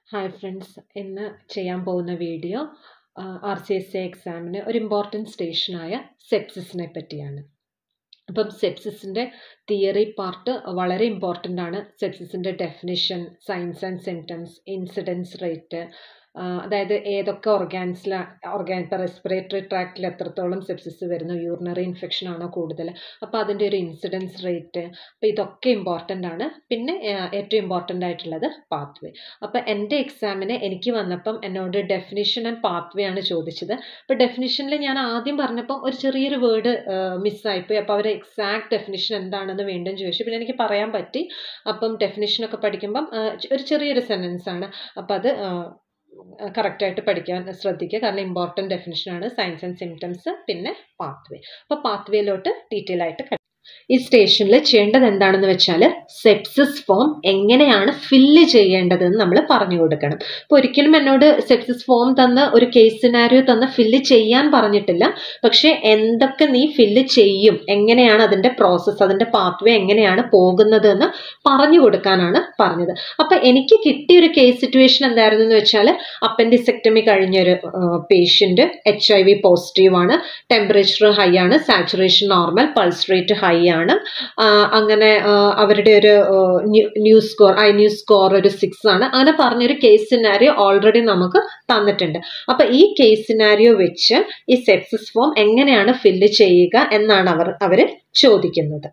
hi friends ഇന്ന് ചെയ്യാൻ പോകുന്ന video R C S A എക്സാമിന് ഒരു ഇമ്പോർട്ടൻറ്റ് സ്റ്റേഷനായ സെപ്സിസിനെ പറ്റിയാണ് അപ്പം സെപ്സിസിൻ്റെ തിയറി പാർട്ട് വളരെ ഇമ്പോർട്ടൻ്റ് ആണ് സെപ്സിസിൻ്റെ definition signs and symptoms incidence rate അതായത് ഏതൊക്കെ ഓർഗാൻസിൽ ഓർഗാൻ ഇപ്പോൾ റെസ്പിറേറ്ററി ട്രാക്റ്റിൽ എത്രത്തോളം സെപ്സിസ് വരുന്നു യൂറിനറി ഇൻഫെക്ഷൻ ആണോ കൂടുതൽ അപ്പോൾ അതിൻ്റെ ഒരു ഇൻസിഡൻസ് റേറ്റ് അപ്പോൾ ഇതൊക്കെ ഇമ്പോർട്ടൻ്റ് ആണ് പിന്നെ ഏറ്റവും ഇമ്പോർട്ടൻ്റ് ആയിട്ടുള്ളത് പാത്വേ അപ്പോൾ എൻ്റെ എക്സാമിന് എനിക്ക് വന്നപ്പം എന്നോട് ഡെഫിനിഷൻ ആൻഡ് പാത്വേ ആണ് ചോദിച്ചത് അപ്പോൾ ഡെഫിനിഷനിൽ ഞാൻ ആദ്യം പറഞ്ഞപ്പം ഒരു ചെറിയൊരു വേർഡ് മിസ്സായിപ്പോയി അപ്പോൾ അവർ എക്സാക്ട് ഡെഫിനിഷൻ എന്താണെന്ന് വീണ്ടും ചോദിച്ചു പിന്നെ എനിക്ക് പറയാൻ പറ്റി അപ്പം ഡെഫിനിഷനൊക്കെ പഠിക്കുമ്പം ഒരു ചെറിയൊരു സെൻറ്റൻസ് ആണ് അപ്പോൾ അത് കറക്റ്റായിട്ട് പഠിക്കാൻ ശ്രദ്ധിക്കുക കാരണം ഇമ്പോർട്ടൻറ്റ് ഡെഫിനിഷനാണ് സയൻസ് ആൻഡ് സിംറ്റംസ് പിന്നെ പാത്വേ അപ്പോൾ പാത്വേയിലോട്ട് ഡീറ്റെയിൽ ആയിട്ട് ഈ സ്റ്റേഷനിൽ ചെയ്യേണ്ടത് എന്താണെന്ന് വെച്ചാൽ സെപ്സിസ് ഫോം എങ്ങനെയാണ് ഫില്ല് ചെയ്യേണ്ടതെന്ന് നമ്മൾ പറഞ്ഞു കൊടുക്കണം അപ്പോൾ ഒരിക്കലും എന്നോട് സെപ്സിസ് ഫോം തന്ന് ഒരു കേസ് സിനാരിയോ തന്ന് ഫില്ല് ചെയ്യാൻ പറഞ്ഞിട്ടില്ല പക്ഷേ എന്തൊക്കെ നീ ഫില്ല് ചെയ്യും എങ്ങനെയാണ് അതിൻ്റെ പ്രോസസ്സ് അതിൻ്റെ പാത്വേ എങ്ങനെയാണ് പോകുന്നത് എന്ന് പറഞ്ഞു കൊടുക്കാനാണ് പറഞ്ഞത് അപ്പം എനിക്ക് കിട്ടിയ ഒരു കേസ് സിറ്റുവേഷൻ എന്തായിരുന്നു എന്ന് വെച്ചാൽ അപ്പൻഡിസെക്ടമി കഴിഞ്ഞൊരു patient H I V positive ആണ് ടെമ്പറേച്ചർ ഹൈ ആണ് saturation normal pulse rate high ആണ് അങ്ങനെ അവരുടെ ഒരു news score I news score ഒരു സിക്സ് ആണ് അങ്ങനെ പറഞ്ഞൊരു കേസ് സിനാരിയോ ഓൾറെഡി നമുക്ക് തന്നിട്ടുണ്ട് അപ്പം ഈ കേസ് സിനാരിയോ വെച്ച് ഈ സെപ്സിസ് ഫോം എങ്ങനെയാണ് ഫില്ല് ചെയ്യുക എന്നാണ് അവർ അവർ ചോദിക്കുന്നത്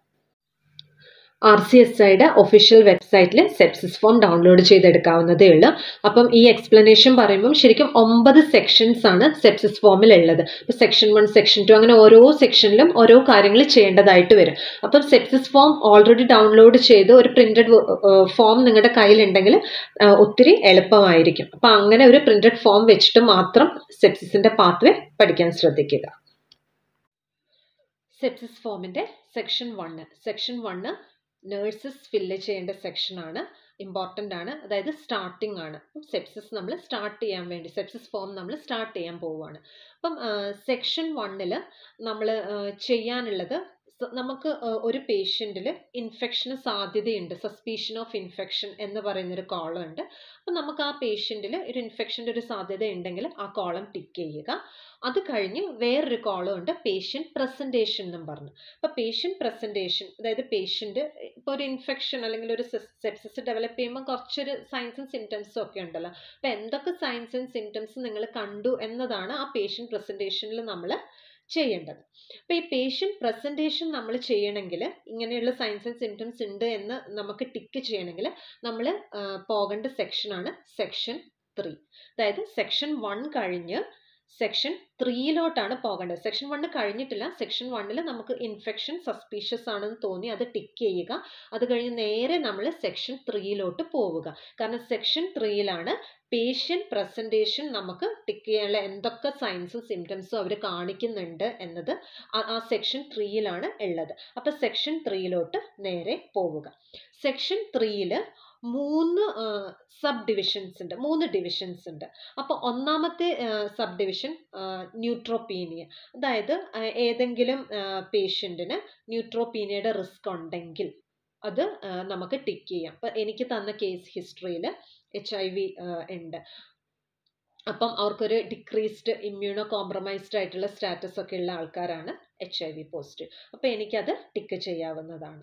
ആർ സി എസ് ഐയുടെ ഒഫീഷ്യൽ വെബ്സൈറ്റിൽ സെപ്സിസ് ഫോം ഡൗൺലോഡ് ചെയ്തെടുക്കാവുന്നതേ ഉള്ളൂ അപ്പം ഈ എക്സ്പ്ലനേഷൻ പറയുമ്പം ശരിക്കും ഒമ്പത് സെക്ഷൻസ് ആണ് സെപ്സിസ് ഫോമിൽ ഉള്ളത് ഇപ്പോൾ സെക്ഷൻ വൺ സെക്ഷൻ ടു അങ്ങനെ ഓരോ സെക്ഷനിലും ഓരോ കാര്യങ്ങൾ ചെയ്യേണ്ടതായിട്ട് വരും അപ്പം സെപ്സിസ് ഫോം ഓൾറെഡി ഡൗൺലോഡ് ചെയ്ത് ഒരു പ്രിന്റഡ് ഫോം നിങ്ങളുടെ കയ്യിലുണ്ടെങ്കിൽ ഒത്തിരി എളുപ്പമായിരിക്കും അപ്പം അങ്ങനെ ഒരു പ്രിന്റഡ് ഫോം വെച്ചിട്ട് മാത്രം സെപ്സിസിൻ്റെ പാത്വേ പഠിക്കാൻ ശ്രദ്ധിക്കുക സെപ്സിസ് ഫോമിൻ്റെ section one section one nurses fill ചെയ്യേണ്ട സെക്ഷനാണ് ഇമ്പോർട്ടൻ്റ് ആണ് അതായത് സ്റ്റാർട്ടിംഗ് ആണ് സെപ്സിസ് നമ്മൾ സ്റ്റാർട്ട് ചെയ്യാൻ വേണ്ടി സെപ്സിസ് ഫോം നമ്മൾ സ്റ്റാർട്ട് ചെയ്യാൻ പോവുകയാണ് അപ്പം സെക്ഷൻ വണ്ണിൽ നമ്മൾ ചെയ്യാനുള്ളത് നമുക്ക് ഒരു പേഷ്യൻറ്റിൽ ഇൻഫെക്ഷന് സാധ്യതയുണ്ട് സസ്പീഷൻ ഓഫ് ഇൻഫെക്ഷൻ എന്ന് പറയുന്നൊരു കോളം ഉണ്ട് അപ്പം നമുക്ക് ആ പേഷ്യൻറ്റിൽ ഒരു ഇൻഫെക്ഷൻ്റെ ഒരു സാധ്യത ഉണ്ടെങ്കിൽ ആ കോളം ടിക്ക് ചെയ്യുക അത് കഴിഞ്ഞ് വേറൊരു കോളം ഉണ്ട് പേഷ്യൻറ്റ് പ്രസൻറ്റേഷൻ എന്നും പറഞ്ഞു അപ്പോൾ പേഷ്യൻറ്റ് പ്രസൻറ്റേഷൻ അതായത് പേഷ്യൻറ്റ് ഇപ്പോൾ ഒരു ഇൻഫെക്ഷൻ അല്ലെങ്കിൽ ഒരു സെപ്സിസ് ഡെവലപ്പ് ചെയ്യുമ്പോൾ കുറച്ചൊരു സയൻസും സിംറ്റംസും ഒക്കെ ഉണ്ടല്ലോ അപ്പോൾ എന്തൊക്കെ സയൻസ് ആൻഡ് സിംറ്റംസ് നിങ്ങൾ കണ്ടു എന്നതാണ് ആ പേഷ്യൻറ്റ് പ്രസൻറ്റേഷനിൽ നമ്മൾ ചെയ്യേണ്ടത് അപ്പോൾ ഈ പേഷ്യൻറ്റ് പ്രസൻറ്റേഷൻ നമ്മൾ ചെയ്യണമെങ്കിൽ ഇങ്ങനെയുള്ള സയൻസ് ആൻഡ് സിംറ്റംസ് ഉണ്ട് എന്ന് നമുക്ക് ടിക്ക് ചെയ്യണമെങ്കിൽ നമ്മൾ പോകേണ്ട സെക്ഷനാണ് സെക്ഷൻ ത്രീ അതായത് സെക്ഷൻ വൺ കഴിഞ്ഞ് സെക്ഷൻ ത്രീയിലോട്ടാണ് പോകേണ്ടത് സെക്ഷൻ വണ്ണ് കഴിഞ്ഞിട്ടില്ല സെക്ഷൻ വണ്ണിൽ നമുക്ക് ഇൻഫെക്ഷൻ സസ്പീഷ്യസ് ആണെന്ന് തോന്നി അത് ടിക്ക് ചെയ്യുക അത് കഴിഞ്ഞ് നേരെ നമ്മൾ സെക്ഷൻ ത്രീയിലോട്ട് പോവുക കാരണം സെക്ഷൻ ത്രീയിലാണ് പേഷ്യൻ്റ് പ്രസൻറ്റേഷൻ നമുക്ക് ടിക്ക് ചെയ്യാനുള്ള എന്തൊക്കെ സയൻസും സിംറ്റംസും അവർ കാണിക്കുന്നുണ്ട് എന്നത് ആ സെക്ഷൻ ത്രീയിലാണ് ഉള്ളത് അപ്പോൾ സെക്ഷൻ ത്രീയിലോട്ട് നേരെ പോവുക സെക്ഷൻ ത്രീയിൽ മൂന്ന് സബ് ഡിവിഷൻസ് ഉണ്ട് മൂന്ന് ഡിവിഷൻസ് ഉണ്ട് അപ്പോൾ ഒന്നാമത്തെ സബ് ഡിവിഷൻ ന്യൂട്രോപീനിയ അതായത് ഏതെങ്കിലും പേഷ്യൻറ്റിന് ന്യൂട്രോപീനിയയുടെ റിസ്ക് ഉണ്ടെങ്കിൽ അത് നമുക്ക് ടിക്ക് ചെയ്യാം അപ്പോൾ എനിക്ക് തന്ന കേസ് ഹിസ്റ്ററിയിൽ എച്ച് ഐ വി ഉണ്ട് അപ്പം അവർക്കൊരു ഡിക്രീസ്ഡ് ഇമ്മ്യൂണോ കോംപ്രമൈസ്ഡ് ആയിട്ടുള്ള സ്റ്റാറ്റസ് ഒക്കെ ഉള്ള ആൾക്കാരാണ് എച്ച് ഐ വി പോസിറ്റീവ് അപ്പോൾ എനിക്കത് ടിക്ക് ചെയ്യാവുന്നതാണ്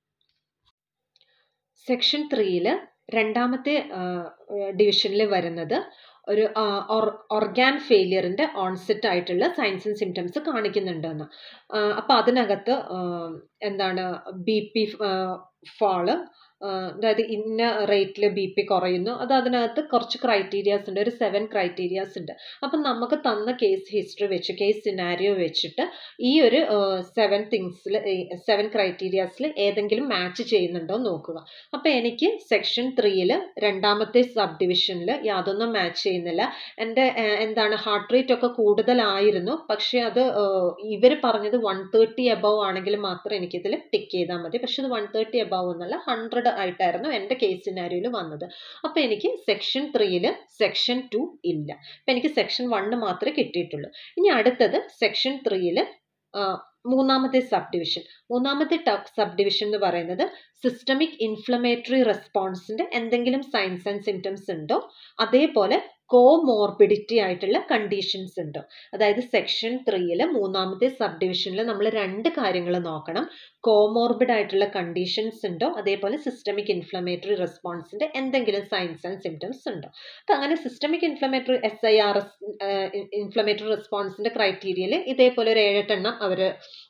സെക്ഷൻ ത്രീയിൽ രണ്ടാമത്തെ ഡിവിഷനിൽ വരുന്നത് ഒരു ഓർഗാൻ ഫെയിലിയറിൻ്റെ ഓൺസെറ്റ് ആയിട്ടുള്ള സയൻസ് ആൻഡ് സിംറ്റംസ് കാണിക്കുന്നുണ്ടെന്ന് അപ്പോൾ അതിനകത്ത് എന്താണ് ബി പി ഫാള് അതായത് ഇന്ന റേറ്റിൽ ബി പി കുറയുന്നു അത് അതിനകത്ത് കുറച്ച് ക്രൈറ്റീരിയാസ് ഉണ്ട് ഒരു സെവൻ ക്രൈറ്റീരിയാസ് ഉണ്ട് അപ്പം നമുക്ക് തന്ന കേസ് ഹിസ്റ്ററി വെച്ച് കേസ് സിനാരിയോ വെച്ചിട്ട് ഈ ഒരു സെവൻ തിങ്സിൽ സെവൻ ക്രൈറ്റീരിയാസിൽ ഏതെങ്കിലും മാച്ച് ചെയ്യുന്നുണ്ടോ നോക്കുക അപ്പോൾ എനിക്ക് സെക്ഷൻ ത്രീയിൽ രണ്ടാമത്തെ സബ് ഡിവിഷനിൽ യാതൊന്നും മാച്ച് ചെയ്യുന്നില്ല എൻ്റെ എന്താണ് ഹാർട്ട് റേറ്റ് ഒക്കെ കൂടുതലായിരുന്നു പക്ഷേ അത് ഇവർ പറഞ്ഞത് വൺ തേർട്ടി എബവ് ആണെങ്കിൽ മാത്രം എനിക്കിതിൽ ടിക്ക് ചെയ്താൽ മതി പക്ഷെ ഇത് വൺ തേർട്ടി എബവ് എന്നല്ല ഹൺഡ്രഡ് ആയിട്ടായിരുന്നു എൻ്റെ കേസ് സിനാരിയോയിൽ വന്നത് അപ്പോൾ എനിക്ക് സെക്ഷൻ ത്രീയിൽ സെക്ഷൻ ടു ഇല്ല അപ്പം എനിക്ക് സെക്ഷൻ വണ്ണ് മാത്രമേ കിട്ടിയിട്ടുള്ളൂ ഇനി അടുത്തത് സെക്ഷൻ ത്രീയിൽ മൂന്നാമത്തെ സബ് ഡിവിഷൻ മൂന്നാമത്തെ സബ് ഡിവിഷൻ എന്ന് പറയുന്നത് സിസ്റ്റമിക് ഇൻഫ്ലമേറ്ററി റെസ്പോൺസിന്റെ എന്തെങ്കിലും സൈൻസ് ആൻഡ് സിംറ്റംസ് ഉണ്ടോ അതേപോലെ കോമോർബിഡിറ്റി ആയിട്ടുള്ള കണ്ടീഷൻസ് ഉണ്ടോ അതായത് സെക്ഷൻ ത്രീയിൽ മൂന്നാമത്തെ സബ് ഡിവിഷനിൽ നമ്മൾ രണ്ട് കാര്യങ്ങൾ നോക്കണം കോമോർബിഡ് ആയിട്ടുള്ള കണ്ടീഷൻസ് ഉണ്ടോ അതേപോലെ സിസ്റ്റമിക് ഇൻഫ്ലമേറ്ററി റെസ്പോൺസിന്റെ എന്തെങ്കിലും സൈൻസ് ആൻഡ് സിംറ്റംസ് ഉണ്ടോ അപ്പം അങ്ങനെ systemic inflammatory S I R S inflammatory റെസ്പോൺസിന്റെ ക്രൈറ്റീരിയയിൽ ഇതേപോലെ ഒരു ഏഴെട്ടെണ്ണം അവർ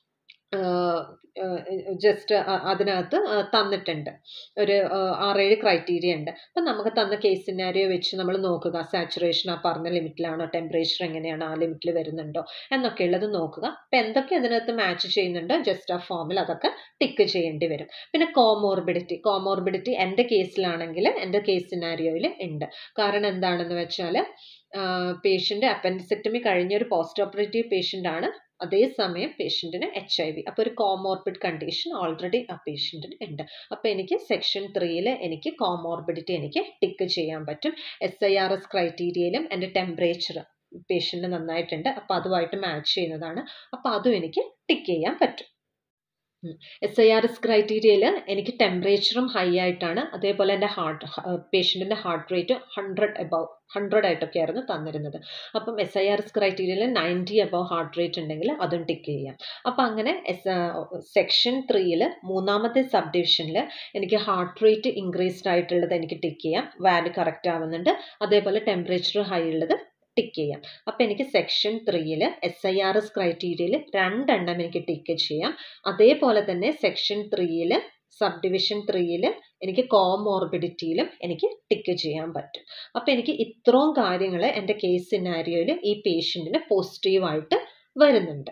ജസ്റ്റ് അതിനകത്ത് തന്നിട്ടുണ്ട് ഒരു ആറേഴ് ക്രൈറ്റീരിയ ഉണ്ട് അപ്പം നമുക്ക് തന്ന കേസ് സിനാരിയോ വെച്ച് നമ്മൾ നോക്കുക സാച്ചുറേഷൻ ആ പറഞ്ഞ ലിമിറ്റിലാണോ ടെമ്പറേച്ചർ എങ്ങനെയാണ് ആ ലിമിറ്റിൽ വരുന്നുണ്ടോ എന്നൊക്കെ ഉള്ളത് നോക്കുക അപ്പം എന്തൊക്കെ അതിനകത്ത് മാച്ച് ചെയ്യുന്നുണ്ടോ ജസ്റ്റ് ആ ഫോമിൽ അതൊക്കെ ടിക്ക് ചെയ്യേണ്ടി വരും പിന്നെ കോമോർബിഡിറ്റി കോമോർബിഡിറ്റി എൻ്റെ കേസിലാണെങ്കിൽ എൻ്റെ കേസ് സിനാരിയോയിൽ ഉണ്ട് കാരണം എന്താണെന്ന് വെച്ചാൽ പേഷ്യൻ്റ് അപ്പൻഡിസെക്ടമി കഴിഞ്ഞ ഒരു പോസ്റ്റ് ഓപ്പറേറ്റീവ് പേഷ്യൻ്റ് ആണ് അതേസമയം പേഷ്യൻറ്റിന് എച്ച് ഐ വി അപ്പോൾ ഒരു കോമോർബിഡ് കണ്ടീഷൻ ഓൾറെഡി ആ പേഷ്യൻറ്റിന് ഉണ്ട് അപ്പോൾ എനിക്ക് സെക്ഷൻ ത്രീയിൽ എനിക്ക് കോമോർബിഡിറ്റി എനിക്ക് ടിക്ക് ചെയ്യാൻ പറ്റും എസ് ഐ ആർ എസ് ക്രൈറ്റീരിയയിലും എൻ്റെ ടെമ്പറേച്ചർ പേഷ്യൻറ്റ് നന്നായിട്ടുണ്ട് അപ്പോൾ അതുമായിട്ട് മാച്ച് ചെയ്യുന്നതാണ് അപ്പോൾ അതും എനിക്ക് ടിക്ക് ചെയ്യാൻ പറ്റും എസ് ഐ ആർ എസ് ക്രൈറ്റീരിയയിൽ എനിക്ക് ടെമ്പറേച്ചറും ഹൈ ആയിട്ടാണ് അതേപോലെ എൻ്റെ ഹാർട്ട് പേഷ്യൻറ്റിൻ്റെ heart rate hundred above hundred ആയിട്ടൊക്കെ ആയിരുന്നു തന്നിരുന്നത് അപ്പം എസ് ഐ ആർ എസ് ക്രൈറ്റീരിയയിൽ നയൻറ്റി എബവ് ഹാർട്ട് റേറ്റ് ഉണ്ടെങ്കിൽ അതും ടിക്ക് ചെയ്യാം അപ്പം അങ്ങനെ എസ് സെക്ഷൻ ത്രീയിൽ മൂന്നാമത്തെ സബ് ഡിവിഷനിൽ എനിക്ക് ഹാർട്ട് റേറ്റ് ഇൻക്രീസ്ഡ് ആയിട്ടുള്ളത് എനിക്ക് ടിക്ക് ചെയ്യാം വാല്യൂ കറക്റ്റ് ആവുന്നുണ്ട് അതേപോലെ ടെമ്പറേച്ചർ ഹൈ ഉള്ളത് ടിക്ക് ചെയ്യാം അപ്പം എനിക്ക് സെക്ഷൻ ത്രീയിൽ എസ് ഐ ആർ എസ് ക്രൈറ്റീരിയയിൽ രണ്ടെണ്ണം എനിക്ക് ടിക്ക് ചെയ്യാം അതേപോലെ തന്നെ സെക്ഷൻ ത്രീയിൽ സബ് ഡിവിഷൻ ത്രീയിൽ എനിക്ക് കോമോർബിഡിറ്റിയിലും എനിക്ക് ടിക്ക് ചെയ്യാൻ പറ്റും അപ്പം എനിക്ക് ഇത്രയും കാര്യങ്ങൾ എൻ്റെ കേസ് സിനാരിയോയിൽ ഈ പേഷ്യൻറ്റിന് പോസിറ്റീവായിട്ട് വരുന്നുണ്ട്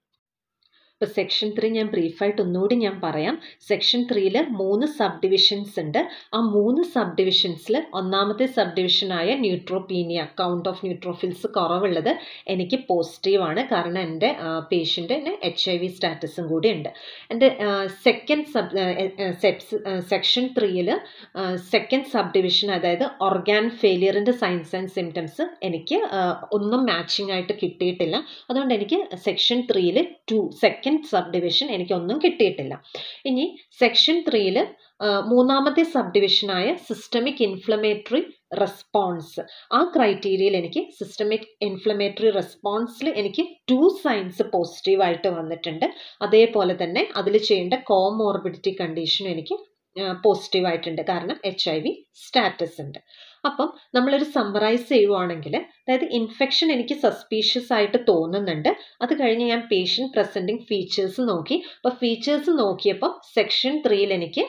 ഇപ്പോൾ സെക്ഷൻ ത്രീ ഞാൻ ബ്രീഫായിട്ട് ഒന്നുകൂടി ഞാൻ പറയാം സെക്ഷൻ ത്രീയിൽ മൂന്ന് സബ് ഡിവിഷൻസ് ഉണ്ട് ആ മൂന്ന് സബ് ഡിവിഷൻസിൽ ഒന്നാമത്തെ സബ് ഡിവിഷനായ ന്യൂട്രോപീനിയ കൗണ്ട് ഓഫ് ന്യൂട്രോഫിൽസ് കുറവുള്ളത് എനിക്ക് പോസിറ്റീവാണ് കാരണം എൻ്റെ പേഷ്യൻറ്റിന് എച്ച് ഐ വി സ്റ്റാറ്റസും കൂടി ഉണ്ട് എൻ്റെ സെക്കൻഡ് സബ് സെപ്സ് സെക്ഷൻ ത്രീയിൽ സെക്കൻഡ് സബ് ഡിവിഷൻ അതായത് ഓർഗാൻ ഫെയിലിയറിൻ്റെ സൈൻസ് ആൻഡ് സിംറ്റംസ് എനിക്ക് ഒന്നും മാച്ചിങ് ആയിട്ട് കിട്ടിയിട്ടില്ല അതുകൊണ്ട് എനിക്ക് സെക്ഷൻ ത്രീയിൽ ടു സെക്കൻഡ് സബ് ഡിവിഷൻ എനിക്കൊന്നും കിട്ടിയിട്ടില്ല ഇനി സെക്ഷൻ ത്രീയിൽ മൂന്നാമത്തെ സബ് ഡിവിഷനായ സിസ്റ്റമിക് ഇൻഫ്ലമേറ്ററി റെസ്പോൺസ് ആ ക്രൈറ്റീരിയയിൽ എനിക്ക് സിസ്റ്റമിക് ഇൻഫ്ലമേറ്ററി റെസ്പോൺസിൽ എനിക്ക് ടു സൈൻസ് പോസിറ്റീവായിട്ട് വന്നിട്ടുണ്ട് അതേപോലെ തന്നെ അതിൽ ചെയ്യേണ്ട കോമോർബിഡിറ്റി കണ്ടീഷനും എനിക്ക് പോസിറ്റീവായിട്ടുണ്ട് കാരണം എച്ച് ഐ വി സ്റ്റാറ്റസ് ഉണ്ട് അപ്പം നമ്മളൊരു സമ്മറൈസ് ചെയ്യുവാണെങ്കിൽ അതായത് ഇൻഫെക്ഷൻ എനിക്ക് സസ്പീഷ്യസ് ആയിട്ട് തോന്നുന്നുണ്ട് അത് കഴിഞ്ഞ് ഞാൻ പേഷ്യൻ്റ് പ്രസൻറ്റിങ് ഫീച്ചേഴ്സ് നോക്കി അപ്പോൾ ഫീച്ചേഴ്സ് നോക്കിയപ്പോൾ സെക്ഷൻ ത്രീയിൽ എനിക്ക്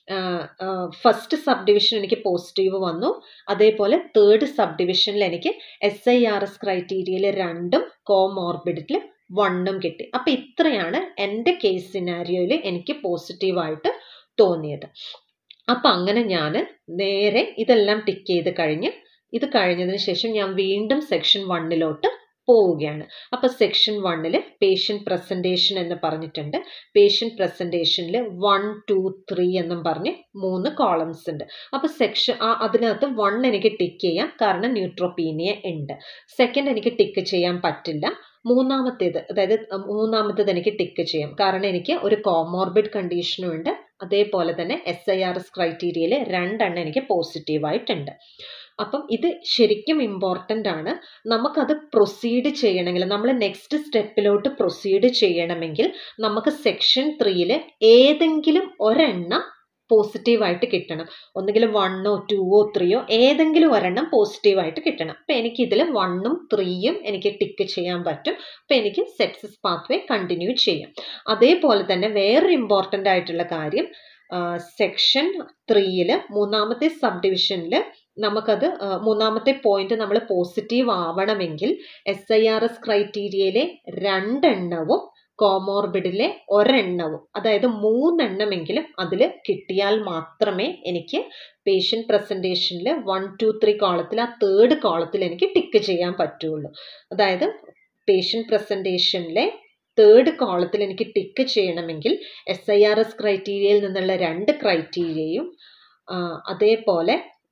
ഫസ്റ്റ് സബ് ഡിവിഷൻ എനിക്ക് പോസിറ്റീവ് വന്നു അതേപോലെ തേർഡ് സബ് ഡിവിഷനിൽ എനിക്ക് എസ് ഐ ആർ എസ് ക്രൈറ്റീരിയയിൽ രണ്ടും കോമോർബിഡിറ്റിൽ വണ്ണും കിട്ടി അപ്പം ഇത്രയാണ് എൻ്റെ കേസ് സിനാരിയോയിൽ എനിക്ക് പോസിറ്റീവായിട്ട് തോന്നിയത് അപ്പം അങ്ങനെ ഞാൻ നേരെ ഇതെല്ലാം ടിക്ക് ചെയ്ത് കഴിഞ്ഞ് ഇത് കഴിഞ്ഞതിന് ശേഷം ഞാൻ വീണ്ടും സെക്ഷൻ വണ്ണിലോട്ട് പോവുകയാണ് അപ്പോൾ സെക്ഷൻ വണ്ണിൽ പേഷ്യൻ്റ് പ്രസൻറ്റേഷൻ എന്ന് പറഞ്ഞിട്ടുണ്ട് പേഷ്യൻ്റ് പ്രസൻറ്റേഷനിൽ വൺ ടു ത്രീ എന്നും പറഞ്ഞ് മൂന്ന് കോളംസ് ഉണ്ട് അപ്പോൾ സെക്ഷൻ ആ അതിനകത്ത് വൺ എനിക്ക് ടിക്ക് ചെയ്യാം കാരണം ന്യൂട്രോപീനിയ ഉണ്ട് സെക്കൻഡ് എനിക്ക് ടിക്ക് ചെയ്യാൻ പറ്റില്ല മൂന്നാമത്തേത് അതായത് മൂന്നാമത്തേത് എനിക്ക് ടിക്ക് ചെയ്യാം കാരണം എനിക്ക് ഒരു കോമോർബിഡ് കണ്ടീഷനും ഉണ്ട് അതേപോലെ തന്നെ എസ് ഐ ആർ എസ് ക്രൈറ്റീരിയയിൽ രണ്ടെണ്ണം എനിക്ക് പോസിറ്റീവായിട്ടുണ്ട് അപ്പം ഇത് ശരിക്കും ഇമ്പോർട്ടൻ്റ് ആണ് നമുക്കത് പ്രൊസീഡ് ചെയ്യണമെങ്കിൽ നമ്മൾ നെക്സ്റ്റ് സ്റ്റെപ്പിലോട്ട് പ്രൊസീഡ് ചെയ്യണമെങ്കിൽ നമുക്ക് സെക്ഷൻ ത്രീയിൽ ഏതെങ്കിലും ഒരെണ്ണം പോസിറ്റീവായിട്ട് കിട്ടണം ഒന്നുകിൽ വണ്ണോ ടുവോ ത്രീയോ ഏതെങ്കിലും ഒരെണ്ണം പോസിറ്റീവായിട്ട് കിട്ടണം അപ്പം എനിക്കിതിൽ വണ്ണും ത്രീയും എനിക്ക് ടിക്ക് ചെയ്യാൻ പറ്റും അപ്പം എനിക്ക് സെപ്സിസ് പാത്വേ കണ്ടിന്യൂ ചെയ്യാം അതേപോലെ തന്നെ വേറൊരു ഇമ്പോർട്ടൻ്റ് ആയിട്ടുള്ള കാര്യം സെക്ഷൻ ത്രീയിൽ മൂന്നാമത്തെ സബ് ഡിവിഷനിൽ നമുക്കത് മൂന്നാമത്തെ പോയിന്റ് നമ്മൾ പോസിറ്റീവ് ആവണമെങ്കിൽ എസ് ഐ ആർ എസ് ക്രൈറ്റീരിയയിലെ രണ്ടെണ്ണവും കോമോർബിഡിലെ ഒരെണ്ണവും അതായത് മൂന്നെണ്ണമെങ്കിലും അതിൽ കിട്ടിയാൽ മാത്രമേ എനിക്ക് പേഷ്യൻ്റ് പ്രസൻറ്റേഷനിൽ വൺ ടു ത്രീ കോളത്തിൽ ആ തേർഡ് കോളത്തിൽ എനിക്ക് ടിക്ക് ചെയ്യാൻ പറ്റുള്ളൂ അതായത് പേഷ്യൻ്റ് പ്രസൻറ്റേഷനിലെ തേർഡ് കോളത്തിൽ എനിക്ക് ടിക്ക് ചെയ്യണമെങ്കിൽ എസ് ഐ ആർ എസ് ക്രൈറ്റീരിയയിൽ നിന്നുള്ള രണ്ട് ക്രൈറ്റീരിയയും അതേപോലെ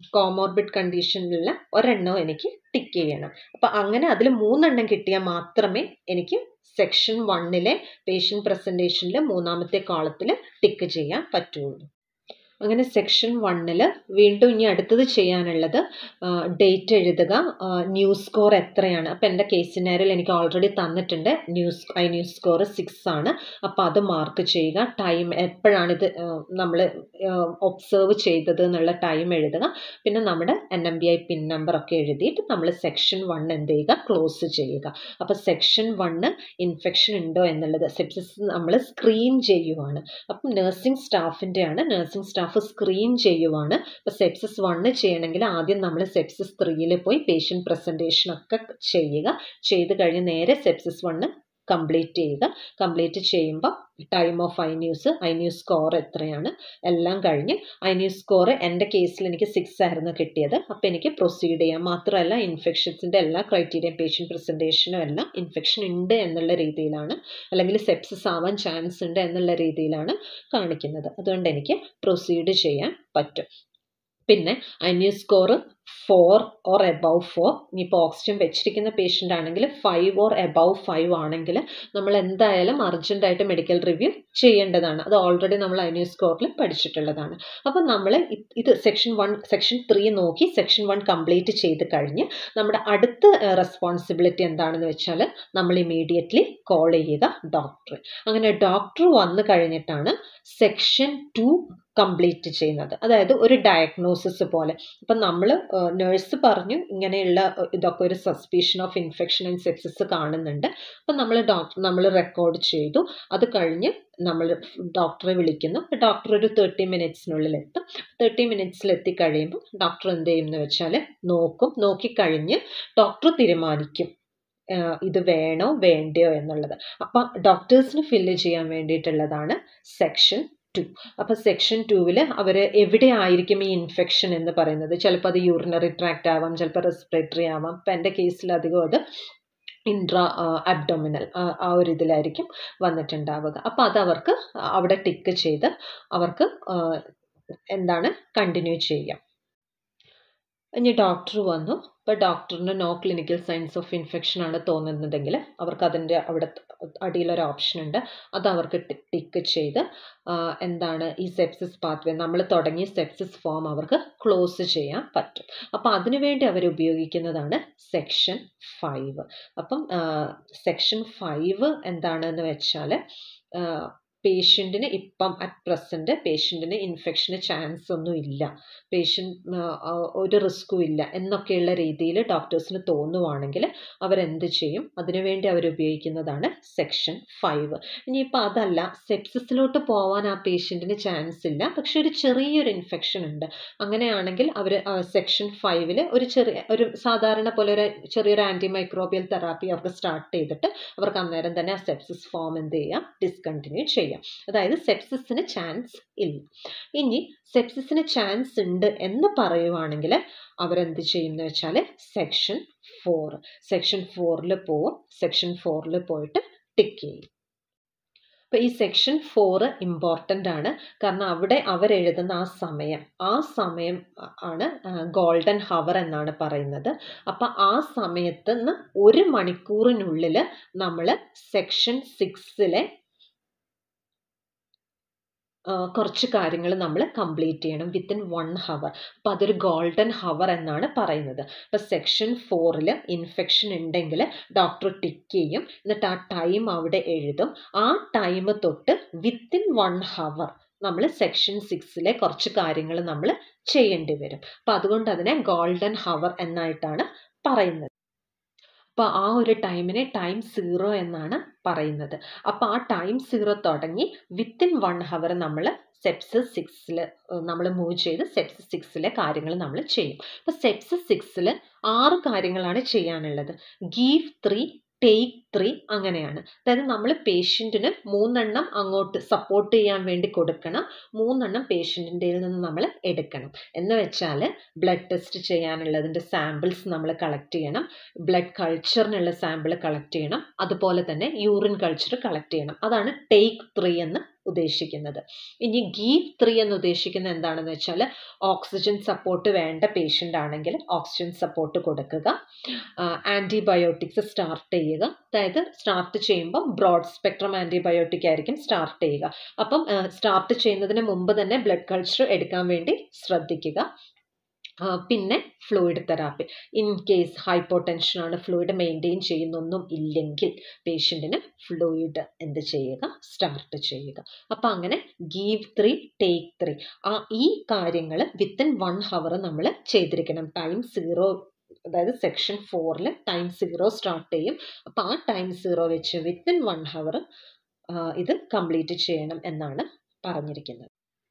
കോമോർബിഡ് കണ്ടീഷനിലുള്ള ഒരെണ്ണം എനിക്ക് ടിക്ക് ചെയ്യണം അപ്പം അങ്ങനെ അതിൽ മൂന്നെണ്ണം കിട്ടിയാൽ മാത്രമേ എനിക്ക് സെക്ഷൻ വണ്ണിലെ പേഷ്യൻ്റ് പ്രസൻറ്റേഷനിൽ മൂന്നാമത്തെ കോളത്തിൽ ടിക്ക് ചെയ്യാൻ പറ്റുള്ളൂ അങ്ങനെ സെക്ഷൻ വണ്ണിൽ വീണ്ടും ഇനി അടുത്തത് ചെയ്യാനുള്ളത് ഡേറ്റ് എഴുതുക ന്യൂസ് സ്കോർ എത്രയാണ് അപ്പോൾ എൻ്റെ കേസിനാരിൽ എനിക്ക് ഓൾറെഡി തന്നിട്ടുണ്ട് news I news score six ആണ് അപ്പോൾ അത് മാർക്ക് ചെയ്യുക ടൈം എപ്പോഴാണ് ഇത് നമ്മൾ ഒബ്സേർവ് ചെയ്തത് എന്നുള്ള ടൈം എഴുതുക പിന്നെ നമ്മുടെ N M B I PIN number ഒക്കെ എഴുതിയിട്ട് നമ്മൾ സെക്ഷൻ വൺ എന്ത് ചെയ്യുക ക്ലോസ് ചെയ്യുക അപ്പോൾ സെക്ഷൻ വണ്ണ് ഇൻഫെക്ഷൻ ഉണ്ടോ എന്നുള്ളത് സെപ്സിസ് നമ്മൾ സ്ക്രീൻ ചെയ്യുവാണ് അപ്പം നഴ്സിംഗ് സ്റ്റാഫിൻ്റെയാണ് നഴ്സിംഗ് സ്റ്റാഫ് സ്ക്രീൻ ചെയ്യുവാണ് അപ്പോൾ സെപ്സിസ് വണ്ണ് ചെയ്യണമെങ്കിൽ ആദ്യം നമ്മൾ സെപ്സിസ് ത്രീയിൽ പോയി പേഷ്യൻ്റ് പ്രസൻറ്റേഷൻ ഒക്കെ ചെയ്യുക ചെയ്ത് കഴിഞ്ഞ് നേരെ സെപ്സിസ് വണ്ണ് കംപ്ലീറ്റ് ചെയ്യുക കംപ്ലീറ്റ് ചെയ്യുമ്പോൾ time of I news I news score എത്രയാണ് എല്ലാം കഴിഞ്ഞ് ഐ ന്യൂസ് സ്കോർ എൻ്റെ കേസിൽ എനിക്ക് സിക്സ് ആയിരുന്നു കിട്ടിയത് അപ്പോൾ എനിക്ക് പ്രൊസീഡ് ചെയ്യാം മാത്രമല്ല ഇൻഫെക്ഷൻസിൻ്റെ എല്ലാ ക്രൈറ്റീരിയ പേഷ്യൻ്റ് പ്രസൻറ്റേഷനും എല്ലാം ഇൻഫെക്ഷൻ ഉണ്ട് എന്നുള്ള രീതിയിലാണ് അല്ലെങ്കിൽ സെപ്സിസ് ആവാൻ ചാൻസ് ഉണ്ട് എന്നുള്ള രീതിയിലാണ് കാണിക്കുന്നത് അതുകൊണ്ട് എനിക്ക് പ്രൊസീഡ് ചെയ്യാൻ പറ്റും പിന്നെ ഐന്യൂ score four or above four ഇനിയിപ്പോൾ ഓക്സിജൻ വെച്ചിരിക്കുന്ന പേഷ്യൻ്റ് ആണെങ്കിൽ ഫൈവ് ഓർ എബവ് ഫൈവ് ആണെങ്കിൽ നമ്മൾ എന്തായാലും അർജൻറ്റായിട്ട് മെഡിക്കൽ റിവ്യൂ ചെയ്യേണ്ടതാണ് അത് ഓൾറെഡി നമ്മൾ ഐന്യൂ സ്കോറിൽ പഠിച്ചിട്ടുള്ളതാണ് അപ്പോൾ നമ്മൾ ഇത് സെക്ഷൻ വൺ സെക്ഷൻ ത്രീ നോക്കി സെക്ഷൻ വൺ കംപ്ലീറ്റ് ചെയ്ത് കഴിഞ്ഞ് നമ്മുടെ അടുത്ത റെസ്പോൺസിബിലിറ്റി എന്താണെന്ന് വെച്ചാൽ നമ്മൾ ഇമീഡിയറ്റ്ലി കോൾ ചെയ്യുക ഡോക്ടർ അങ്ങനെ ഡോക്ടർ വന്നു കഴിഞ്ഞിട്ടാണ് സെക്ഷൻ ടു കംപ്ലീറ്റ് ചെയ്യുന്നത് അതായത് ഒരു ഡയഗ്നോസിസ് പോലെ അപ്പം നമ്മൾ നേഴ്സ് പറഞ്ഞു ഇങ്ങനെയുള്ള ഇതൊക്കെ ഒരു suspicion of infection and sepsis കാണുന്നുണ്ട് അപ്പം നമ്മൾ ഡോക്ടർ നമ്മൾ റെക്കോർഡ് ചെയ്തു അത് കഴിഞ്ഞ് നമ്മൾ ഡോക്ടറെ വിളിക്കുന്നു ഡോക്ടർ ഒരു തേർട്ടി മിനിറ്റ്സിനുള്ളിൽ എത്തും തേർട്ടി മിനിറ്റ്സിൽ എത്തിക്കഴിയുമ്പോൾ ഡോക്ടർ എന്ത് ചെയ്യും എന്ന് വെച്ചാൽ നോക്കും നോക്കിക്കഴിഞ്ഞ് ഡോക്ടർ തീരുമാനിക്കും ഇത് വേണോ വേണ്ടയോ എന്നുള്ളത് അപ്പം ഡോക്ടേഴ്സിന് ഫില്ല് ചെയ്യാൻ വേണ്ടിയിട്ടുള്ളതാണ് സെക്ഷൻ ടു അപ്പോൾ സെക്ഷൻ ടൂവിൽ അവർ എവിടെ ആയിരിക്കും ഈ ഇൻഫെക്ഷൻ എന്ന് പറയുന്നത് ചിലപ്പോൾ അത് യൂറിനറി ട്രാക്റ്റ് ആവാം ചിലപ്പോൾ റെസ്പിറേറ്ററി ആവാം ഇപ്പം എൻ്റെ കേസിൽ അധികം അത് ഇൻട്രാ അബ്ഡോമിനൽ ആ ഒരു ഇതിലായിരിക്കും വന്നിട്ടുണ്ടാവുക അപ്പോൾ അത് അവർക്ക് അവിടെ ടിക്ക് ചെയ്ത് അവർക്ക് എന്താണ് കണ്ടിന്യൂ ചെയ്യാം ഇനി ഡോക്ടർ വന്നു ഇപ്പോൾ ഡോക്ടറിന് no clinical signs of infection ആണ് തോന്നുന്നതെങ്കിൽ അവർക്ക് അതിൻ്റെ അവിടെ അടിയിലൊരു ഓപ്ഷൻ ഉണ്ട് അത് അവർക്ക് ടിക്ക് ചെയ്ത് എന്താണ് ഈ സെപ്സിസ് പാത്വേ നമ്മൾ തുടങ്ങിയ സെപ്സിസ് ഫോം അവർക്ക് ക്ലോസ് ചെയ്യാൻ പറ്റും അപ്പോൾ അതിനുവേണ്ടി അവർ ഉപയോഗിക്കുന്നതാണ് സെക്ഷൻ ഫൈവ് അപ്പം സെക്ഷൻ ഫൈവ് എന്താണെന്ന് വെച്ചാൽ പേഷ്യൻറ്റിന് ഇപ്പം അറ്റ് പ്രസൻറ്റ് പേഷ്യൻറ്റിന് ഇൻഫെക്ഷന് ചാൻസ് ഒന്നും ഇല്ല പേഷ്യൻ്റ് ഒരു റിസ്ക്കും ഇല്ല എന്നൊക്കെയുള്ള രീതിയിൽ ഡോക്ടേഴ്സിന് തോന്നുവാണെങ്കിൽ അവരെന്ത് ചെയ്യും അതിനുവേണ്ടി അവർ ഉപയോഗിക്കുന്നതാണ് സെക്ഷൻ ഫൈവ് ഇനിയിപ്പോൾ അതല്ല സെപ്സിസിലോട്ട് പോകാൻ ആ പേഷ്യൻറ്റിന് ചാൻസ് ഇല്ല പക്ഷെ ഒരു ചെറിയൊരു ഇൻഫെക്ഷൻ ഉണ്ട് അങ്ങനെയാണെങ്കിൽ അവർ സെക്ഷൻ ഫൈവിൽ ഒരു ചെറിയ ഒരു സാധാരണ പോലെ ഒരു ചെറിയൊരു ആൻറ്റി മൈക്രോബിയൽ തെറാപ്പി അവർക്ക് സ്റ്റാർട്ട് ചെയ്തിട്ട് അവർക്ക് അന്നേരം തന്നെ ആ സെപ്സിസ് ഫോം എന്ത് ചെയ്യാം ഡിസ്കണ്ടിന്യൂ ചെയ്യാം അതായത് സെപ്സിസിന് ചാൻസ് ഇല്ല ഇനി സെപ്സിസിന് ചാൻസ് ഉണ്ട് എന്ന് പറയുവാണെങ്കിൽ അവരെന്ത് ചെയ്യുമെന്ന് വെച്ചാൽ സെക്ഷൻ ഫോർ സെക്ഷൻ ഫോറിൽ പോവും സെക്ഷൻ ഫോറിൽ പോയിട്ട് ടിക്ക് ചെയ്യും അപ്പോൾ ഈ സെക്ഷൻ ഫോറ് ഇമ്പോർട്ടൻ്റ് ആണ് കാരണം അവിടെ അവരെഴുതുന്ന ആ സമയം ആ സമയം ആണ് ഗോൾഡൻ ഹവർ എന്നാണ് പറയുന്നത് അപ്പം ആ സമയത്ത് നിന്ന് ഒരു മണിക്കൂറിനുള്ളിൽ നമ്മൾ സെക്ഷൻ സിക്സിലെ കുറച്ച് കാര്യങ്ങൾ നമ്മൾ കംപ്ലീറ്റ് ചെയ്യണം വിത്തിൻ വൺ ഹവർ അപ്പോൾ അതൊരു ഗോൾഡൻ ഹവർ എന്നാണ് പറയുന്നത് ഇപ്പോൾ സെക്ഷൻ ഫോറിൽ ഇൻഫെക്ഷൻ ഉണ്ടെങ്കിൽ ഡോക്ടർ ടിക്ക് ചെയ്യും എന്നിട്ട് ആ ടൈം അവിടെ എഴുതും ആ ടൈം തൊട്ട് വിത്തിൻ വൺ ഹവർ നമ്മൾ സെക്ഷൻ സിക്സിലെ കുറച്ച് കാര്യങ്ങൾ നമ്മൾ ചെയ്യേണ്ടി വരും അപ്പോൾ അതുകൊണ്ട് അതിനെ ഗോൾഡൻ ഹവർ എന്നായിട്ടാണ് പറയുന്നത് അപ്പോൾ ആ ഒരു ടൈമിനെ ടൈം സീറോ എന്നാണ് പറയുന്നത് അപ്പോൾ ആ ടൈം സീറോ തുടങ്ങി വിത്തിൻ വൺ ഹവർ നമ്മൾ സെപ്സിസ് സിക്സിൽ നമ്മൾ മൂവ് ചെയ്ത് സെപ്സിസ് സിക്സിലെ കാര്യങ്ങൾ നമ്മൾ ചെയ്യും അപ്പോൾ സെപ്സിസ് സിക്സിൽ ആറ് കാര്യങ്ങളാണ് ചെയ്യാനുള്ളത് ഗീവ് ത്രീ ടേക്ക് ത്രീ അങ്ങനെയാണ് അതായത് നമ്മൾ പേഷ്യൻറ്റിന് മൂന്നെണ്ണം അങ്ങോട്ട് സപ്പോർട്ട് ചെയ്യാൻ വേണ്ടി കൊടുക്കണം മൂന്നെണ്ണം പേഷ്യൻറ്റിൻ്റെ നിന്ന് നമ്മൾ എടുക്കണം എന്ന് വെച്ചാൽ ബ്ലഡ് ടെസ്റ്റ് ചെയ്യാനുള്ളതിൻ്റെ സാമ്പിൾസ് നമ്മൾ കളക്ട് ചെയ്യണം ബ്ലഡ് കൾച്ചറിനുള്ള സാമ്പിൾ കളക്ട് ചെയ്യണം അതുപോലെ തന്നെ യൂറിൻ കൾച്ചർ കളക്ട് ചെയ്യണം അതാണ് ടേക്ക് ത്രീ എന്ന് ഉദ്ദേശിക്കുന്നത് ഇനി ഗീവ് ത്രീ എന്ന് ഉദ്ദേശിക്കുന്നത് എന്താണെന്ന് വെച്ചാൽ ഓക്സിജൻ സപ്പോർട്ട് വേണ്ട പേഷ്യൻ്റ് ആണെങ്കിൽ ഓക്സിജൻ സപ്പോർട്ട് കൊടുക്കുക ആൻറ്റിബയോട്ടിക്സ് സ്റ്റാർട്ട് ചെയ്യുക അതായത് സ്റ്റാർട്ട് ചെയ്യുമ്പോൾ ബ്രോഡ് സ്പെക്ട്രം ആൻറ്റിബയോട്ടിക് ആയിരിക്കും സ്റ്റാർട്ട് ചെയ്യുക അപ്പം സ്റ്റാർട്ട് ചെയ്യുന്നതിന് മുമ്പ് തന്നെ ബ്ലഡ് കൾച്ചർ എടുക്കാൻ വേണ്ടി ശ്രദ്ധിക്കുക പിന്നെ fluid therapy in case hypotension ആണ് ഫ്ലൂയിഡ് മെയിൻറ്റെയിൻ ചെയ്യുന്നൊന്നും ഇല്ലെങ്കിൽ പേഷ്യൻറ്റിന് ഫ്ലൂയിഡ് എന്ത് ചെയ്യുക സ്റ്റാർട്ട് ചെയ്യുക അപ്പം അങ്ങനെ ഗീവ് ത്രീ ടേക്ക് ത്രീ ആ ഈ കാര്യങ്ങൾ വിത്തിൻ വൺ ഹവർ നമ്മൾ ചെയ്തിരിക്കണം ടൈം സീറോ അതായത് സെക്ഷൻ ഫോറിൽ ടൈം സീറോ സ്റ്റാർട്ട് ചെയ്യും അപ്പോൾ ആ ടൈം സീറോ വെച്ച് വിത്തിൻ വൺ ഹവർ ഇത് കംപ്ലീറ്റ് ചെയ്യണം എന്നാണ് പറഞ്ഞിരിക്കുന്നത്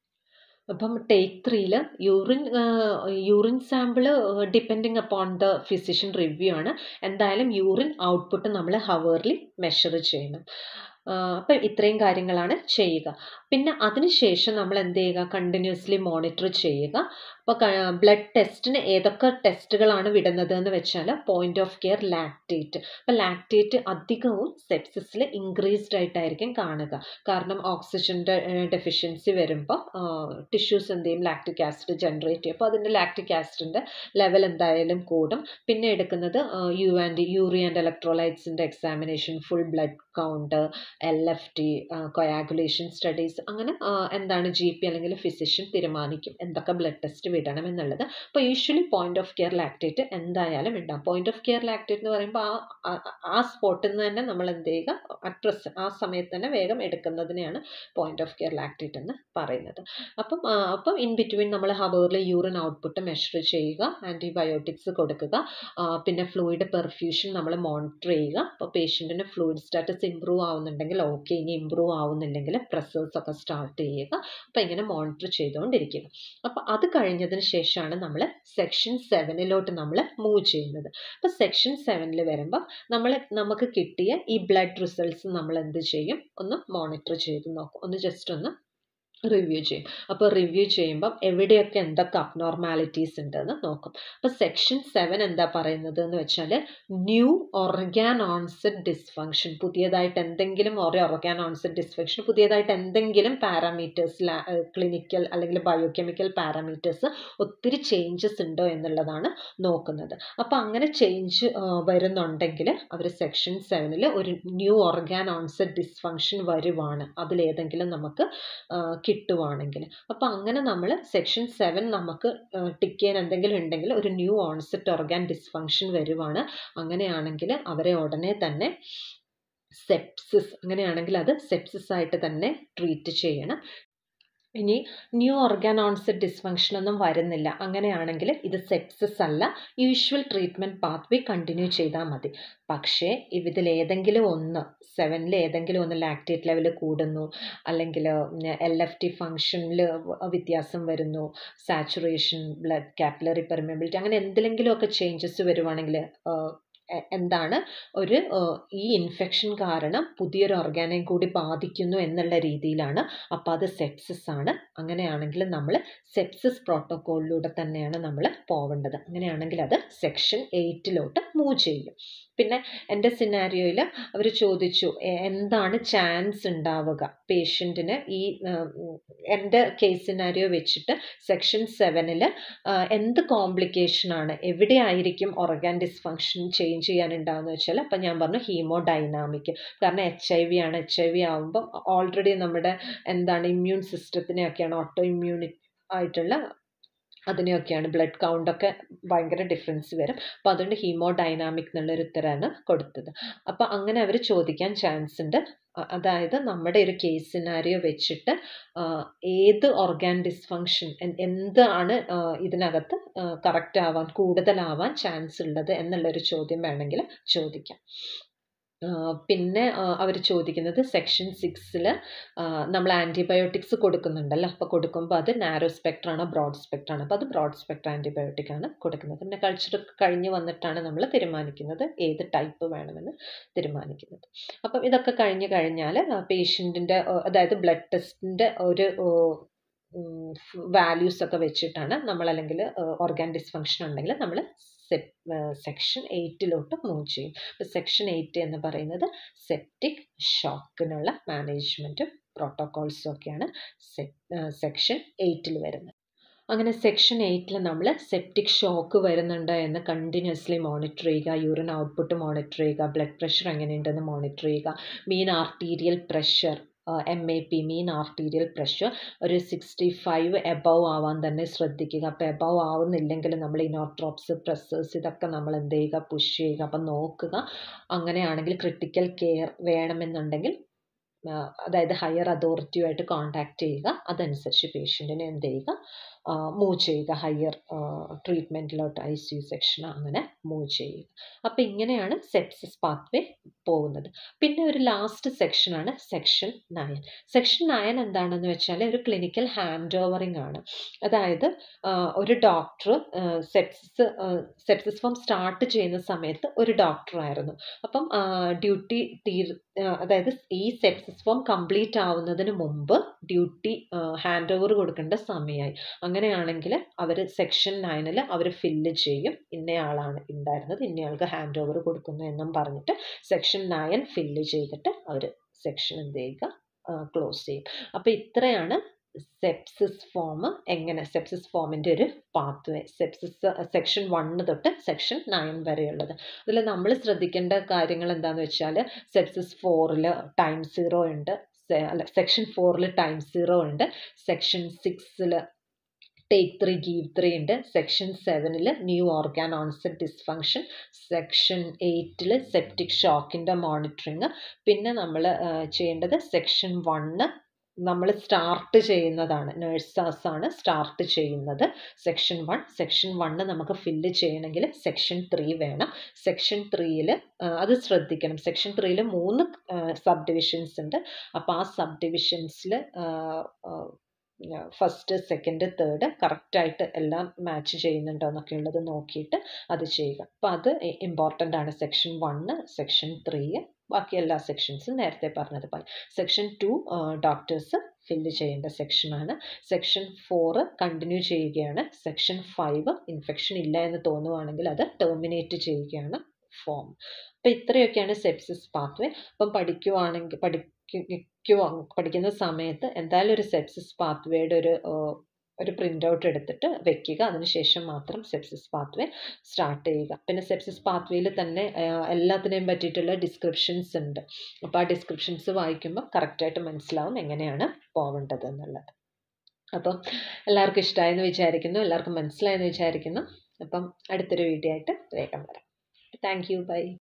അപ്പം ടേക്ക് ത്രീയിൽ urine urine sample depending upon the physician review ആണ് എന്തായാലും യൂറിൻ ഔട്ട്പുട്ട് നമ്മൾ ഹവേർലി മെഷർ ചെയ്യണം അപ്പം ഇത്രയും കാര്യങ്ങളാണ് ചെയ്യുക പിന്നെ അതിനുശേഷം നമ്മൾ എന്ത് ചെയ്യുക കണ്ടിന്യൂസ്ലി മോണിറ്റർ ചെയ്യുക അപ്പോൾ ബ്ലഡ് ടെസ്റ്റിന് ഏതൊക്കെ ടെസ്റ്റുകളാണ് വിടുന്നത് എന്ന് വെച്ചാൽ പോയിന്റ് ഓഫ് കെയർ ലാക്ടേറ്റ് അപ്പോൾ ലാക്ടേറ്റ് അധികവും സെപ്സിസിൽ ഇൻക്രീസ്ഡ് ആയിട്ടായിരിക്കും കാണുക കാരണം ഓക്സിജൻ്റെ ഡെഫിഷ്യൻസി വരുമ്പോൾ ടിഷ്യൂസ് എന്ത് ചെയ്യും ലാക്റ്റിക് ആസിഡ് ജനറേറ്റ് ചെയ്യും അപ്പോൾ അതിൻ്റെ ലാക്റ്റിക് ആസിഡിൻ്റെ ലെവൽ എന്തായാലും കൂടും പിന്നെ എടുക്കുന്നത് യു ആൻഡ് യൂറി ആൻഡ് ഇലക്ട്രോലൈറ്റ്സിൻ്റെ examination full blood count L F T coagulation studies അങ്ങനെ എന്താണ് ജി പി അല്ലെങ്കിൽ ഫിസിഷ്യൻ തീരുമാനിക്കും എന്തൊക്കെ ബ്ലഡ് ടെസ്റ്റ് വിടണം എന്നുള്ളത് അപ്പോൾ usually point of care lactate എന്തായാലും ഉണ്ടാവും പോയിന്റ് ഓഫ് കെയർ ലാക്ടേറ്റ് എന്ന് പറയുമ്പോൾ ആ ആ സ്പോട്ടിൽ നിന്ന് തന്നെ നമ്മൾ എന്ത് ചെയ്യുക അഡ്രസ് ആ സമയത്ത് തന്നെ വേഗം എടുക്കുന്നതിനെയാണ് പോയിന്റ് ഓഫ് കെയർ ലാക്ടേറ്റ് എന്ന് പറയുന്നത് അപ്പം അപ്പം ഇൻ ബിറ്റ്വീൻ നമ്മൾ ഹവേറിൽ യൂറിൻ ഔട്ട്പുട്ട് മെഷർ ചെയ്യുക ആൻറ്റിബയോട്ടിക്സ് കൊടുക്കുക പിന്നെ ഫ്ലൂയിഡ് പെർഫ്യൂഷൻ നമ്മൾ മോണിറ്റർ ചെയ്യുക അപ്പോൾ പേഷ്യൻറ്റിന് ഫ്ലൂയിഡ് സ്റ്റാറ്റസ് ഇമ്പ്രൂവ് ആവുന്നുണ്ടെങ്കിൽ ഓക്കെ ഇനി ഇമ്പ്രൂവ് ആവുന്നില്ലെങ്കിൽ പ്രസേഴ്സ് ഒക്കെ സ്റ്റാർട്ട് ചെയ്യുക അപ്പോൾ ഇങ്ങനെ മോണിറ്റർ ചെയ്തുകൊണ്ടിരിക്കുക അപ്പോൾ അത് കഴിഞ്ഞതിന് ശേഷമാണ് നമ്മൾ സെക്ഷൻ സെവനിലോട്ട് നമ്മൾ മൂവ് ചെയ്യുന്നത് അപ്പോൾ സെക്ഷൻ സെവനിൽ വരുമ്പോൾ നമ്മൾ നമുക്ക് കിട്ടിയ ഈ ബ്ലഡ് റിസൾട്ട്സ് നമ്മൾ എന്ത് ചെയ്യും ഒന്ന് മോണിറ്റർ ചെയ്ത് നോക്കും ഒന്ന് ജസ്റ്റ് ഒന്ന് റിവ്യൂ ചെയ്യും അപ്പോൾ റിവ്യൂ ചെയ്യുമ്പം എവിടെയൊക്കെ എന്തൊക്കെ അബ്നോർമാലിറ്റീസ് ഉണ്ടെന്ന് നോക്കും അപ്പോൾ സെക്ഷൻ സെവൻ എന്താ പറയുന്നത് എന്ന് വെച്ചാൽ ന്യൂ ഓർഗാൻ ഓൺസെറ്റ് ഡിസ്ഫങ്ഷൻ പുതിയതായിട്ട് എന്തെങ്കിലും ഒരു ഓർഗാൻ ഓൺസെറ്റ് ഡിസ്ഫങ്ഷൻ പുതിയതായിട്ട് എന്തെങ്കിലും പാരാമീറ്റേഴ്സ് ക്ലിനിക്കൽ അല്ലെങ്കിൽ ബയോകെമിക്കൽ പാരാമീറ്റേഴ്സ് ഒത്തിരി ചേഞ്ചസ് ഉണ്ടോ എന്നുള്ളതാണ് നോക്കുന്നത് അപ്പോൾ അങ്ങനെ ചേഞ്ച് വരുന്നുണ്ടെങ്കിൽ അവർ സെക്ഷൻ സെവനിൽ ഒരു ന്യൂ ഓർഗാൻ ഓൺസെറ്റ് ഡിസ്ഫങ്ഷൻ വരുവാണ് അതിലേതെങ്കിലും നമുക്ക് കിട്ടുവാണെങ്കിൽ അപ്പോൾ അങ്ങനെ നമ്മൾ സെക്ഷൻ സെവൻ നമുക്ക് ടിക്ക് ചെയ്യാൻ എന്തെങ്കിലും ഉണ്ടെങ്കിൽ ഒരു ന്യൂ ഓൺസെറ്റ് ഓർഗാൻ ഡിസ്ഫങ്ഷൻ വരുവാണ് അങ്ങനെയാണെങ്കിൽ അവരെ ഉടനെ തന്നെ സെപ്സിസ് അങ്ങനെയാണെങ്കിൽ അത് സെപ്സിസ് ആയിട്ട് തന്നെ ട്രീറ്റ് ചെയ്യണം ഇനി ന്യൂ ഓർഗാൻ ഓൺസെറ്റ് ഡിസ്ഫങ്ഷൻ ഒന്നും വരുന്നില്ല അങ്ങനെയാണെങ്കിൽ ഇത് സെപ്സിസ് അല്ല usual treatment pathway continue ചെയ്താൽ മതി പക്ഷേ ഇതിൽ ഏതെങ്കിലും ഒന്ന് സെവനിൽ ഏതെങ്കിലും ഒന്ന് ലാക്ടേറ്റ് ലെവൽ കൂടുന്നു അല്ലെങ്കിൽ എൽ എഫ് ടി ഫങ്ഷനിൽ വ്യത്യാസം വരുന്നു സാച്ചുറേഷൻ ബ്ലഡ് കാപ്പിലറി പെർമബിലിറ്റി അങ്ങനെ എന്തെങ്കിലുമൊക്കെ ചേഞ്ചസ് വരുവാണെങ്കിൽ എന്താണ് ഒരു ഈ ഇൻഫെക്ഷൻ കാരണം പുതിയൊരു ഓർഗാനെയും കൂടി ബാധിക്കുന്നു എന്നുള്ള രീതിയിലാണ് അപ്പോൾ അത് സെപ്സിസ് ആണ് അങ്ങനെയാണെങ്കിൽ നമ്മൾ സെപ്സിസ് പ്രോട്ടോക്കോളിലൂടെ തന്നെയാണ് നമ്മൾ പോവേണ്ടത് അങ്ങനെയാണെങ്കിൽ അത് സെക്ഷൻ എയ്റ്റിലോട്ട് മൂവ് ചെയ്യും പിന്നെ എൻ്റെ സിനാരിയോയിൽ അവർ ചോദിച്ചു എന്താണ് ചാൻസ് ഉണ്ടാവുക പേഷ്യൻറ്റിന് ഈ എൻ്റെ കേസ് സിനാരിയോ വെച്ചിട്ട് സെക്ഷൻ സെവനിൽ എന്ത് കോംപ്ലിക്കേഷനാണ് എവിടെയായിരിക്കും ഓർഗാൻ ഡിസ്ഫങ്ഷൻ ചേഞ്ച് ചെയ്യാനുണ്ടാവുന്നത് വെച്ചാൽ അപ്പം ഞാൻ പറഞ്ഞു ഹീമോ ഡൈനാമിക് കാരണം എച്ച് ഐ വി ആണ് എച്ച് ഐ വി ആകുമ്പം ഓൾറെഡി നമ്മുടെ എന്താണ് ഇമ്മ്യൂൺ സിസ്റ്റത്തിനെയൊക്കെയാണ് ഓട്ടോ ഇമ്മ്യൂണി ആയിട്ടുള്ള അതിനെയൊക്കെയാണ് ബ്ലഡ് കൗണ്ടൊക്കെ ഭയങ്കര ഡിഫറൻസ് വരും അപ്പോൾ അതുകൊണ്ട് ഹീമോ ഡൈനാമിക് എന്നുള്ളൊരു ഉത്തരമാണ് കൊടുത്തത് അപ്പോൾ അങ്ങനെ അവർ ചോദിക്കാൻ ചാൻസ് ഉണ്ട് അതായത് നമ്മുടെ ഒരു കേസ് സിനാരിയോ വെച്ചിട്ട് ഏത് ഓർഗാൻ ഡിസ്ഫങ്ഷൻ എന്താണ് ഇതിനകത്ത് കറക്റ്റ് ആവാൻ കൂടുതലാവാൻ ചാൻസ് ഉള്ളത് എന്നുള്ളൊരു ചോദ്യം വേണമെങ്കിൽ ചോദിക്കാം പിന്നെ അവർ ചോദിക്കുന്നത് സെക്ഷൻ സിക്സിൽ നമ്മൾ ആൻറ്റിബയോട്ടിക്സ് കൊടുക്കുന്നുണ്ടല്ലോ അപ്പോൾ കൊടുക്കുമ്പോൾ അത് നാരോ സ്പെക്ട്രാണോ ബ്രോഡ് സ്പെക്ട്രാണോ അപ്പോൾ അത് ബ്രോഡ് സ്പെക്ട്ര ആൻറ്റിബയോട്ടിക് ആണ് കൊടുക്കുന്നത് പിന്നെ കൾച്ചർ കഴിഞ്ഞ് വന്നിട്ടാണ് നമ്മൾ തീരുമാനിക്കുന്നത് ഏത് ടൈപ്പ് വേണമെന്ന് തീരുമാനിക്കുന്നത് അപ്പം ഇതൊക്കെ കഴിഞ്ഞ് കഴിഞ്ഞാൽ പേഷ്യൻറ്റിൻ്റെ അതായത് ബ്ലഡ് ടെസ്റ്റിൻ്റെ ഒരു വാല്യൂസ് ഒക്കെ വെച്ചിട്ടാണ് നമ്മൾ അല്ലെങ്കിൽ ഓർഗാൻ ഡിസ്ഫങ്ഷൻ ഉണ്ടെങ്കിൽ നമ്മൾ സെക്ഷൻ എയ്റ്റിലോട്ട് മൂവ് ചെയ്യും അപ്പോൾ സെക്ഷൻ എയ്റ്റ് എന്ന് പറയുന്നത് സെപ്റ്റിക് ഷോക്കിനുള്ള മാനേജ്മെൻറ്റും പ്രോട്ടോകോൾസും ഒക്കെയാണ് സെക്ഷൻ എയ്റ്റിൽ വരുന്നത് അങ്ങനെ സെക്ഷൻ എയ്റ്റിൽ നമ്മൾ സെപ്റ്റിക് ഷോക്ക് വരുന്നുണ്ട് എന്ന് കണ്ടിന്യൂസ്ലി മോണിറ്റർ ചെയ്യുക യൂറിൻ ഔട്ട്പുട്ട് മോണിറ്റർ ചെയ്യുക ബ്ലഡ് പ്രഷർ എങ്ങനെയുണ്ടെന്ന് മോണിറ്റർ ചെയ്യുക mean arterial pressure M A P mean arterial pressure ഒരു സിക്സ്റ്റി ഫൈവ് എബവ് ആവാൻ തന്നെ ശ്രദ്ധിക്കുക അപ്പോൾ എബവ് ആവുന്നില്ലെങ്കിൽ നമ്മൾ ഇനോട്രോപ്സ് പ്രസ്സേഴ്സ് ഇതൊക്കെ നമ്മൾ എന്ത് ചെയ്യുക പുഷ് ചെയ്യുക അപ്പം നോക്കുക അങ്ങനെയാണെങ്കിൽ ക്രിട്ടിക്കൽ കെയർ വേണമെന്നുണ്ടെങ്കിൽ അതായത് ഹയർ അതോറിറ്റിയുമായിട്ട് കോൺടാക്റ്റ് ചെയ്യുക അതനുസരിച്ച് പേഷ്യൻറ്റിനെ എന്ത് ചെയ്യുക മൂവ് ചെയ്യുക ഹയർ ട്രീറ്റ്മെൻറ്റിലോട്ട് ഐ സി യു സെക്ഷൻ അങ്ങനെ മൂവ് ചെയ്യുക അപ്പോൾ ഇങ്ങനെയാണ് സെപ്സിസ് പാത്വേ പോകുന്നത് പിന്നെ ഒരു ലാസ്റ്റ് സെക്ഷനാണ് സെക്ഷൻ നയൻ സെക്ഷൻ നയൻ എന്താണെന്ന് വെച്ചാൽ ഒരു ക്ലിനിക്കൽ ഹാൻഡ് ഓവറിംഗ് ആണ് അതായത് ഒരു doctor sepsis sepsis form start ചെയ്യുന്ന സമയത്ത് ഒരു ഡോക്ടറായിരുന്നു അപ്പം ഡ്യൂട്ടി തീർ അതായത് ഈ സെപ്സിസ് ഫോം കംപ്ലീറ്റ് ആവുന്നതിന് മുമ്പ് ഡ്യൂട്ടി ഹാൻഡ് ഓവർ കൊടുക്കേണ്ട സമയമായി അങ്ങനെയാണെങ്കിൽ അവർ സെക്ഷൻ നയനിൽ അവർ ഫില്ല് ചെയ്യും ഇന്നയാളാണ് ഉണ്ടായിരുന്നത് ഇന്നയാൾക്ക് ഹാൻഡ് ഓവർ കൊടുക്കുന്നു എന്നും പറഞ്ഞിട്ട് സെക്ഷൻ നയൻ ഫില്ല് ചെയ്തിട്ട് അവർ സെക്ഷൻ എന്ത് ചെയ്യുക ക്ലോസ് ചെയ്യും അപ്പോൾ ഇത്രയാണ് സെപ്സിസ് ഫോം എങ്ങനെ സെപ്സിസ് ഫോമിൻ്റെ ഒരു പാത്വേ സെപ്സിസ് സെക്ഷൻ വണ്ണ് തൊട്ട് സെക്ഷൻ നയൻ വരെയുള്ളത് അതിൽ നമ്മൾ ശ്രദ്ധിക്കേണ്ട കാര്യങ്ങൾ എന്താണെന്ന് വെച്ചാൽ സെപ്സിസ് ഫോറിൽ ടൈം സീറോ ഉണ്ട് അല്ല സെക്ഷൻ ഫോറിൽ ടൈം സീറോ ഉണ്ട് സെക്ഷൻ സിക്സിൽ ടേക്ക് ത്രീ ഗീവ് ത്രീ ഉണ്ട് സെക്ഷൻ സെവനിൽ new organ onset dysfunction section എയ്റ്റിൽ സെപ്റ്റിക് ഷോക്കിൻ്റെ മോണിറ്ററിങ് പിന്നെ നമ്മൾ ചെയ്യേണ്ടത് സെക്ഷൻ വണ്ണ് നമ്മൾ സ്റ്റാർട്ട് ചെയ്യുന്നതാണ് നേഴ്സാസ് ആണ് സ്റ്റാർട്ട് ചെയ്യുന്നത് സെക്ഷൻ വൺ സെക്ഷൻ വണ്ണ് നമുക്ക് ഫില്ല് ചെയ്യണമെങ്കിൽ സെക്ഷൻ ത്രീ വേണം സെക്ഷൻ ത്രീയിൽ അത് ശ്രദ്ധിക്കണം സെക്ഷൻ ത്രീയിൽ മൂന്ന് സബ് ഡിവിഷൻസ് ഉണ്ട് അപ്പോൾ ആ സബ് ഡിവിഷൻസിൽ ഫസ്റ്റ് സെക്കൻഡ് തേർഡ് കറക്റ്റായിട്ട് എല്ലാം മാച്ച് ചെയ്യുന്നുണ്ടോ എന്നൊക്കെ ഉള്ളത് നോക്കിയിട്ട് അത് ചെയ്യുക അപ്പോൾ അത് ഇമ്പോർട്ടൻ്റ് ആണ് സെക്ഷൻ വണ്ണ് സെക്ഷൻ ത്രീ ബാക്കി എല്ലാ സെക്ഷൻസും നേരത്തെ പറഞ്ഞതുപോലെ സെക്ഷൻ ടു ഡോക്ടേഴ്സ് ഫില്ല് ചെയ്യേണ്ട സെക്ഷനാണ് സെക്ഷൻ ഫോറ് കണ്ടിന്യൂ ചെയ്യുകയാണ് സെക്ഷൻ ഫൈവ് ഇൻഫെക്ഷൻ ഇല്ല എന്ന് തോന്നുവാണെങ്കിൽ അത് ടെർമിനേറ്റ് ചെയ്യുകയാണ് ഫോം അപ്പോൾ ഇത്രയൊക്കെയാണ് സെപ്സിസ് പാത്വേ അപ്പം പഠിക്കുവാണെങ്കിൽ പഠിക്കുക പഠിക്കുന്ന സമയത്ത് എന്തായാലും ഒരു സെപ്സിസ് പാത്വേയുടെ ഒരു ഒരു പ്രിൻ്റ് ഔട്ട് എടുത്തിട്ട് വെക്കുക അതിനുശേഷം മാത്രം സെപ്സിസ് പാത്വേ സ്റ്റാർട്ട് ചെയ്യുക പിന്നെ സെപ്സിസ് പാത്വേയിൽ തന്നെ എല്ലാത്തിനെയും പറ്റിയിട്ടുള്ള ഡിസ്ക്രിപ്ഷൻസ് ഉണ്ട് അപ്പോൾ ആ ഡിസ്ക്രിപ്ഷൻസ് വായിക്കുമ്പോൾ കറക്റ്റായിട്ട് മനസ്സിലാവും എങ്ങനെയാണ് പോവേണ്ടത് എന്നുള്ളത് അപ്പം എല്ലാവർക്കും ഇഷ്ടമായെന്ന് വിചാരിക്കുന്നു എല്ലാവർക്കും മനസ്സിലായെന്ന് വിചാരിക്കുന്നു അപ്പം അടുത്തൊരു വീഡിയോ ആയിട്ട് വേഗം വരാം താങ്ക് യു ബൈ